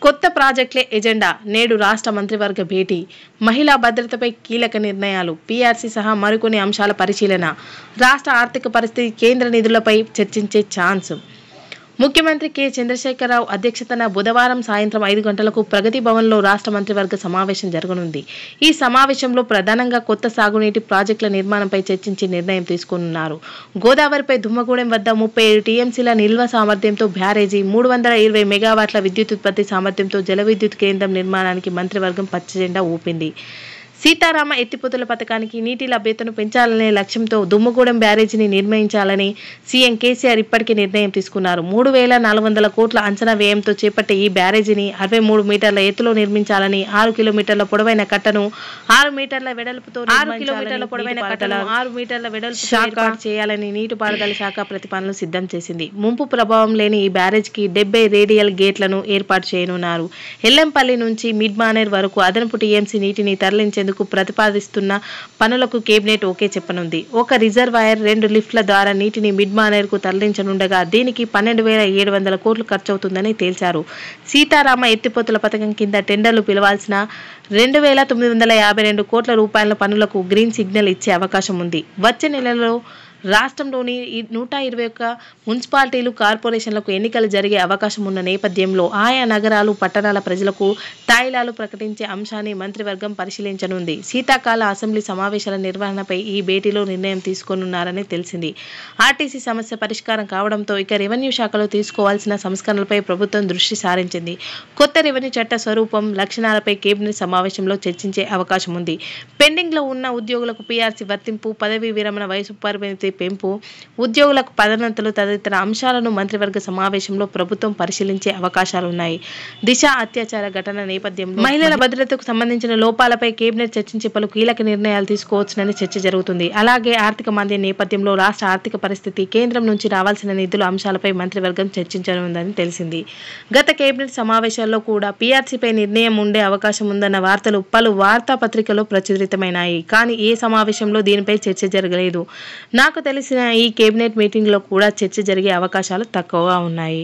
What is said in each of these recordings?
కొత్త ప్రాజెక్టులే ఎజెండా నేడు రాష్ట్ర మంత్రివర్గ భేటీ మహిళా భద్రతపై కీలక నిర్ణయాలు పీఆర్సీ సహా మరికొన్ని అంశాల పరిశీలన రాష్ట్ర ఆర్థిక పరిస్థితి కేంద్ర నిధులపై చర్చించే ఛాన్స్ ముఖ్యమంత్రి కె చంద్రశేఖరరావు అధ్యక్షతన బుధవారం సాయంత్రం ఐదు గంటలకు ప్రగతి భవన్లో రాష్ట్ర మంత్రివర్గ సమావేశం జరగనుంది ఈ సమావేశంలో ప్రధానంగా కొత్త సాగునీటి ప్రాజెక్టుల నిర్మాణంపై చర్చించి నిర్ణయం తీసుకోనున్నారు గోదావరిపై దుమ్మగూడెం వద్ద ముప్పై ఏడు టీఎంసీల నిల్వ సామర్థ్యంతో బ్యారేజీ మూడు వందల ఇరవై మెగావాట్ల విద్యుత్ ఉత్పత్తి సామర్థ్యంతో జల విద్యుత్ కేంద్రం నిర్మాణానికి మంత్రివర్గం పచ్చజెండా ఊపింది సీతారామ ఎత్తిపోతల పథకానికి నీటి లభ్యతను పెంచాలనే లక్ష్యంతో దుమ్మగూడెం బ్యారేజీని నిర్మించాలని సీఎం కేసీఆర్ ఇప్పటికే నిర్ణయం తీసుకున్నారు మూడు వేల నాలుగు వందల కోట్ల అంచనా వ్యయంతో చేపట్టే ఈ బ్యారేజీని అరవై మూడు మీటర్ల ఎత్తులో నిర్మించాలని ఆరు కిలోమీటర్ల పొడవైన కట్టను ఆరు మీటర్ల వెడల్పుతో ఆరు కిలోమీటర్ల పొడవైన కట్టను ఆరు మీటర్ల వెడల్పు ఏర్పాటు చేయాలని నీటిపారుదల శాఖ ప్రతిపాదనలు సిద్ధం చేసింది ముంపు ప్రభావం లేని ఈ బ్యారేజ్కి డెబ్బై రేడియల్ గేట్లను ఏర్పాటు చేయనున్నారు ఎల్లంపల్లి నుంచి మిడ్ మానేర్ వరకు అదనపు టీఎంసీ నీటిని తరలించేందుకు ప్రతిపాదిస్తున్న పనులకు కేబినెట్ ఓకే చెప్పనుంది ఒక రిజర్వాయర్ రెండు లిఫ్ట్ల ద్వారా నీటిని మిడ్ మానేర్కు తరలించనుండగా దీనికి పన్నెండు వేల ఏడు వందల కోట్లు ఖర్చవుతుందని తేల్చారు సీతారామ ఎత్తిపోతుల పథకం కింద టెండర్లు పిలవాల్సిన రెండు వేల తొమ్మిది వందల యాభై రెండు కోట్ల రూపాయల పనులకు గ్రీన్ సిగ్నల్ ఇచ్చే అవకాశం ఉంది వచ్చే నెలలో రాష్ట్రంలోని ఈ నూట ఇరవై ఒక్క మున్సిపాలిటీలు కార్పొరేషన్లకు ఎన్నికలు జరిగే అవకాశం ఉన్న నేపథ్యంలో ఆయా నగరాలు పట్టణాల ప్రజలకు తాయిలాలు ప్రకటించే అంశాన్ని మంత్రివర్గం పరిశీలించనుంది శీతాకాల అసెంబ్లీ సమావేశాల నిర్వహణపై ఈ భేటీలో నిర్ణయం తీసుకోనున్నారని తెలిసింది ఆర్టీసీ సమస్య పరిష్కారం కావడంతో ఇక రెవెన్యూ శాఖలో తీసుకోవాల్సిన సంస్కరణలపై ప్రభుత్వం దృష్టి సారించింది కొత్త రెవెన్యూ చట్ట స్వరూపం లక్షణాలపై కేబినెట్ సమావేశంలో చర్చించే అవకాశం ఉంది పెండింగ్లో ఉన్న ఉద్యోగులకు పీఆర్సీ వర్తింపు పదవీ విరమణ వయసు పరిమితి పెంపు ఉద్యోగులకు పదోన్నతులు తదితర అంశాలను మంత్రివర్గ సమావేశంలో ప్రభుత్వం పరిశీలించే అవకాశాలున్నాయి దిశ అత్యాచార ఘటన నేపథ్యంలో మహిళల భద్రతకు సంబంధించిన లోపాలపై కేబినెట్ చర్చించి పలు కీలక నిర్ణయాలు తీసుకోవచ్చునని చర్చ జరుగుతుంది అలాగే ఆర్థిక మాంద్యం నేపథ్యంలో రాష్ట్ర ఆర్థిక పరిస్థితి కేంద్రం నుంచి రావాల్సిన నిధుల అంశాలపై మంత్రివర్గం చర్చించనుందని తెలిసింది గత కేబినెట్ సమావేశాల్లో కూడా పీఆర్సీపై నిర్ణయం ఉండే అవకాశం ఉందన్న వార్తలు పలు వార్తాపత్రికల్లో ప్రచురితమైనాయి కానీ ఏ సమావేశంలో దీనిపై చర్చ జరగలేదు నాకు తెలిసిన ఈ కేబినెట్ మీటింగ్లో కూడా చర్చ జరిగే అవకాశాలు తక్కువగా ఉన్నాయి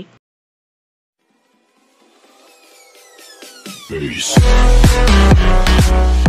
Peace.